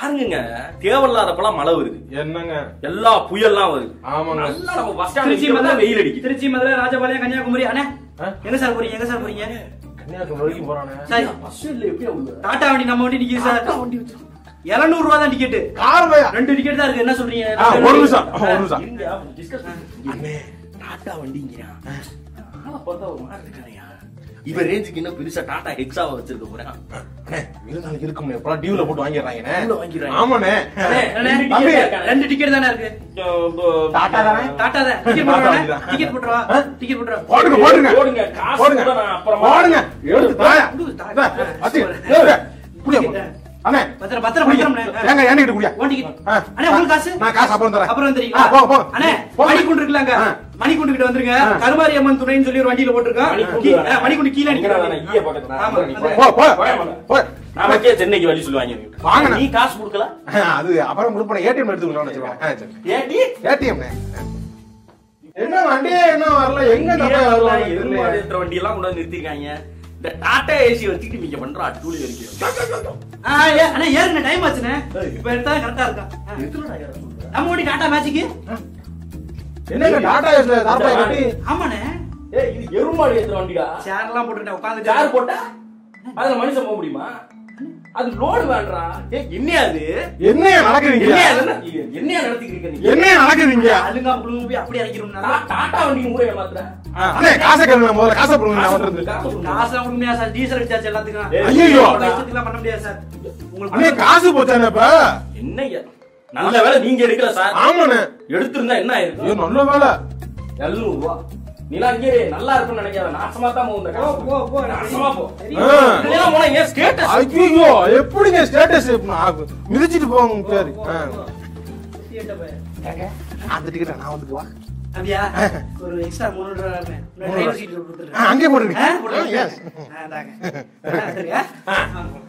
பாருங்க தேவையில்லாதப்பெல்லாம் மழை வருது என்னங்க எல்லா புயல்லாம் வருது ஆமாங்க. நல்லா நம்ம பஸ் திருச்சி ஸ்டாண்ட் மதுரை வெயில் அடிக்குது திருச்சி மதுரை ராஜபாளையம் கன்னியாகுமரி அண்ணே ஆ? எங்க சார் போறீங்க எங்க சார் போறீங்க கன்னியாகுமரி வரைக்கும் போறானே சார் பஸ் இல்ல எப்படியா உள்ள டாடா வண்டி நம்ம வண்டி நிக்குது சார் வண்டி வச்சிருக்கோம் இருநூறு ரூபா தான் டிக்கெட் கார்வையா ரெண்டு டிக்கெட் தான் இருக்கு என்ன சொல்றீங்க ஆ, ஒரு நிமிஷம் ஒரு நிமிஷம் இருங்க, discuss பண்ணுங்க. அண்ணே டாடா வண்டிங்கிறான் ஆளை பார்த்தா ஒரு மாதிரி இருக்கானேயா. இவன் ரேஞ்சுக்கு இன்னும் பெருசா டாடா ஹெக்ஸாவை வச்சிருக்க போறான் அண்ணே இருந்தாலும் இருக்கும்ண்ணே எப்பலாம் டியூல போட்டு வாங்கிடுறாங்கண்ணே டியூல வாங்கிடுறாங்க. ஆமாண்ணே அண்ணே, அண்ணே, ரெண்டு தம்பி. ticket இருக்கானே. ரெண்டு டிக்கெட் தானே இருக்கு டாடா தானே? டாடா தான் டிக்கெட் டாடா போடுறோம் வண்டி தான். டிக்கெட் போட்டுருவா ஆ? டிக்கெட் போட்டுருவா போடுங்க போடுங்க போடுங்க, காசு போடுங்க கூட நான் அப்புறமா- போடுங்க எடுத்து தாயா கொடு, தாயா. இந்தா, அத்தி, ஏய், குடியா போ. அண்ணே பத்திரம் பத்திரம் பத்திரம் ஏங்க என்கிட்ட குடியா ஒன் டிக்கெட் ஆ. அண்ணே உங்களுக்கு காசு நான் காசு அப்புறம் தரேன் அப்புறம் ஆ, வந்துறீங்களா போங்க, போங்க. அண்ணே போங்க. மணிக்குண்டு இருக்கலாங்க ஆ. மணிக்குண்டு கிட்ட வந்துருங்க ஆ. கருமாரி அம்மன் துணைன்னு சொல்லி ஒரு வண்டியில போட்டிருக்கோம் மணிக்கூண்டு கீ- வேணாம். ஆ, மணிக்குண்டு கீழே இங்க நிக்கிறோம் வேணாம், ஈய பக்கத்துல. ஆமா, நீ அந்த- போ போ போயா மலை. போ நமக்கே சென்னைக்கு வழி சொல்லுவாங்க வாங்கண்ணா. நீ காசு கொடுக்கல அது அப்புறம் கொடுப்பேன் ஏடிஎம் எடுத்துக்கலாம்னு வச்சுக்கோங்க ஆ, சரி ஏடி ஏடிஎம்ண்ணே என்ன வண்டியே என்ன வரல எங்க இந்த பையன் வரலாம் எருமாடு ஏத்துற வண்டி எல்லாம் கொண்டு வந்து நிறுத்திருக்காங்க இந்த டாடா ஏசி வச்சுட்டு நீங்க பண்ற அட்டூழி வரைக்கும் ஆ, ஏ- அண்ணே ஏறுங்க டைம் ஆச்சுண்ணே இப்ப எடுத்தா கரெக்டா இருக்கும் ஆ. நம்ம வண்டி டாடா மேஜிக்கு என்னங்க டாடா ஏஸ்ல தாத்தா கட்டி ஆமாண்ணே ஏய் இது எருமாடு ஏத்துற வண்டிடா சேர் எல்லாம் போட்டுட்டேன் உட்காந்து சேர் போட்டா அதுல மனுஷன் போக முடியுமா அது லோடு வேண்டா ஏ என்னையா அது என்னையா நடக்குதுங்க என்னையா இது? என்னையா நடத்திக்கிட்டு இருக்க நீ என்னையா நடக்குதுங்க அழுங்கா புழுங்க போய் அப்படி இறக்கிறோம்னா டா- டாடா வண்டி மூடைய மாத்திர அண்ணே காசை கேளுங்க முதல்ல காசை கொடுங்க நான் வந்துருந்து காசுலாம் கொடுக்க முடியாது சார் டீசல் அடிச்சாச்சு எல்லாத்துக்கும் ஏய், ஐயையோ. உங்க இஷ்டத்துக்குலாம் பண்ண முடியாது சார் அண்ணே உங்களுக்கு காசு போச்சானே இப்ப என்னய்யா நல்ல வேலை நீங்க எடுக்கல சார் ஆமாண்ணே எடுத்திருந்தா என்ன ஐயோ ஆயிருக்கும் நல்ல வேலை எழுநூறு ரூபா நீலாம் இங்கே இரு, நல்லா இருக்கும்னு நினைக்காத நாசமா தான் போகும் இந்த போ, காசு. போ, போ. நாசமா போ ஆ. இதெல்லாம் போனா ஏன் ஸ்டேட்டஸ் ஐயோ எப்படிங்க ஸ்டேட்டஸ் மிதிச்சிட்டு போங்க சரி ஆ. அந்த டிக்கெட் நான் வந்து போவா அப்படியா ஒரு எக்ஸ்ட்ரா முந்நூறு ரூபா டிரைவர் சீட் கொடுத்துருக்கேன் அங்கே போட்டுருங்க ஆ, போட்டுருங்க. Yes. ஆ, இந்தாங்க. ஆ, சரியா? ஆ.